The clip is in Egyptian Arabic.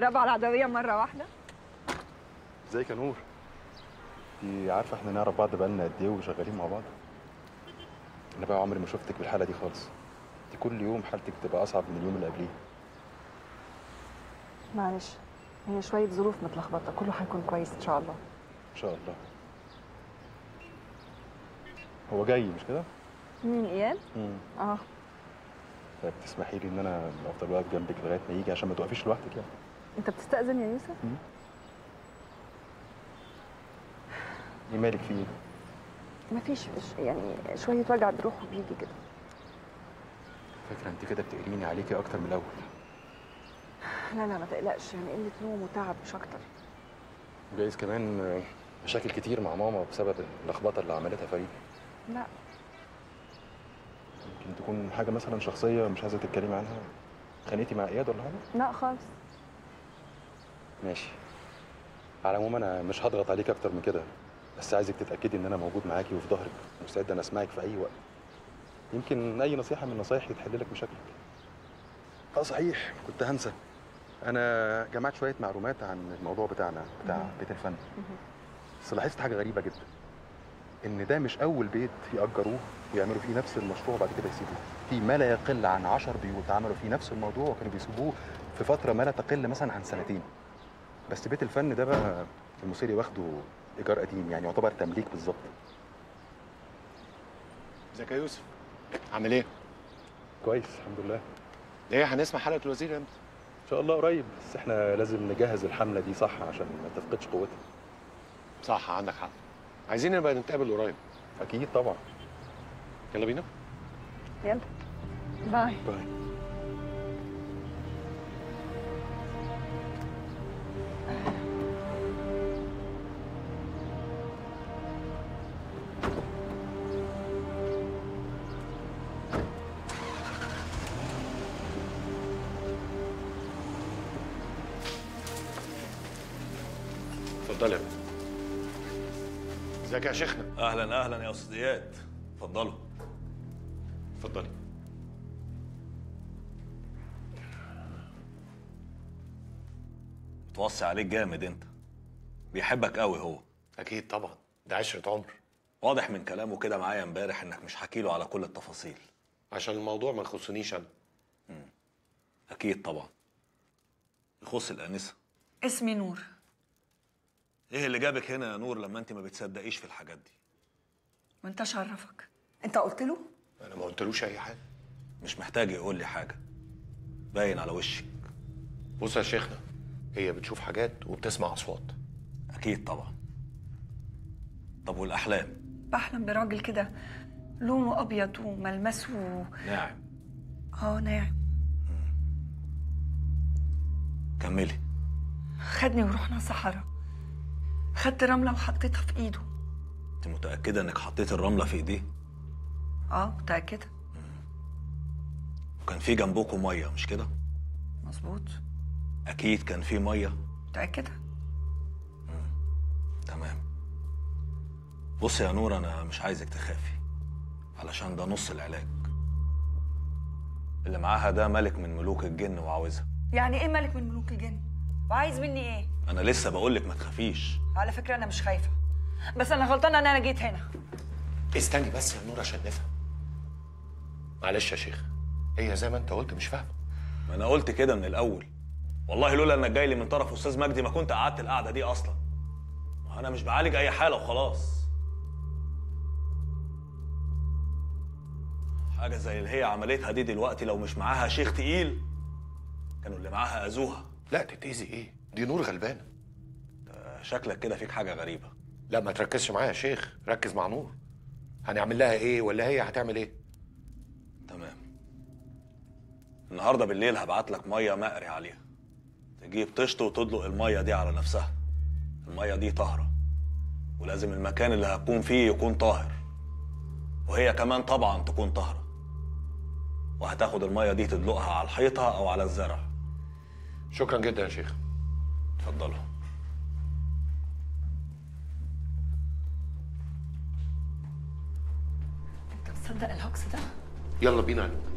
الرابعه العدويه مره واحده ازيك يا نور انت عارفه احنا نعرف بعض بقالنا قد ايه وشغالين مع بعض انا بقى عمري ما شفتك بالحاله دي خالص انت كل يوم حالتك تبقى اصعب من اليوم اللي قبليه معلش هي شويه ظروف متلخبطه كله هيكون كويس ان شاء الله ان شاء الله هو جاي مش كده مين اياد امم اه طيب تسمحي لي ان انا افضل واقف جنبك لغايه ما يجي عشان ما توقفيش لوحدك يعني انت بتستأذن يا يوسف ايه مالك في ايه مفيش ش- يعني شويه وجع بيروح وبيجي كده فاكره انت كده بتقليني عليكي اكتر من الاول لا لا ما تقلقش يعني قله نوم وتعب مش اكتر جايز كمان آه، مشاكل كتير مع ماما بسبب اللخبطه اللي عملتها فريد لا يمكن تكون حاجه مثلا شخصيه مش عايزه تتكلمي عنها خانيتي مع اياد ولا حاجه لا خالص ماشي على العموم انا مش هضغط عليك اكتر من كده بس عايزك تتاكدي ان انا موجود معاكي وفي ظهرك مستعد انا اسمعك في اي وقت يمكن اي نصيحه من نصايحي تحل لك مشاكلك اه صحيح كنت هنسى انا جمعت شويه معلومات عن الموضوع بتاعنا بتاع مهم. بيت الفن بس لاحظت حاجه غريبه جدا ان ده مش اول بيت ياجروه ويعملوا فيه نفس المشروع وبعد كده يسيبوه في ما لا يقل عن عشر بيوت عملوا فيه نفس الموضوع وكانوا بيسيبوه في فتره ما لا تقل مثلا عن سنتين بس بيت الفن ده بقى المصيري واخده ايجار قديم يعني يعتبر تمليك بالظبط ازيك يا يوسف عامل ايه؟ كويس الحمد لله ايه هنسمع حلقه الوزير امتى؟ ان شاء الله قريب بس احنا لازم نجهز الحمله دي صح عشان ما تفقدش قوتها صح عندك حق عايزين نبقى نتقابل قريب اكيد طبعا يلا بينا يلا باي باي اتفضل يا بنت ازيك يا شيخنا اهلا اهلا يا استاذ اياد اتفضلوا اتفضلي متوصي عليك جامد انت بيحبك قوي هو اكيد طبعا ده عشره عمر واضح من كلامه كده معايا امبارح انك مش حكيله على كل التفاصيل عشان الموضوع ما يخصنيش انا اكيد طبعا يخص الانسه اسمي نور ايه اللي جابك هنا يا نور لما انت ما بتصدقيش في الحاجات دي وانت شرفك انت قلت له انا ما قلتلوش اي حاجه مش محتاج يقول لي حاجه باين على وشك بص يا شيخنا هي بتشوف حاجات وبتسمع اصوات اكيد طبعا طب والاحلام بحلم براجل كده لونه ابيض وملمسه ناعم اه ناعم كملي خدني ورحنا صحراء خدت رمله وحطيتها في ايده انت متاكده انك حطيت الرمله في ايديه اه متاكده وكان في جنبكم ميه مش كده مظبوط اكيد كان في ميه متاكده تمام بص يا نور انا مش عايزك تخافي علشان ده نص العلاج اللي معاها ده ملك من ملوك الجن وعاوزها يعني ايه ملك من ملوك الجن وعايز مني ايه انا لسه بقولك ما تخافيش على فكره انا مش خايفه بس انا غلطانه ان انا جيت هنا استني بس يا نور عشان نفهم معلش يا شيخ هي زي ما انت قلت مش فاهمه ما انا قلت كده من الاول والله لولا انك جاي لي من طرف استاذ مجدي ما كنت قعدت القعده دي اصلا ما انا مش بعالج اي حاله وخلاص حاجه زي اللي هي عملتها دي دلوقتي لو مش معاها شيخ تقيل كانوا اللي معاها اذوها لا تتاذي ايه دي نور غلبانه شكلك كده فيك حاجه غريبه لا ما تركزش معايا يا شيخ ركز مع نور هنعمل لها ايه ولا هي هتعمل ايه تمام النهارده بالليل هبعت لك ميه مقري عليها تجيب طشت وتدلق الميه دي على نفسها الميه دي طاهره ولازم المكان اللي هتكون فيه يكون طاهر وهي كمان طبعا تكون طاهره وهتاخد الميه دي تدلقها على الحيطه او على الزرع شكرا جدا يا شيخ اتفضلوا انت مصدق الهوكس ده يلا بينا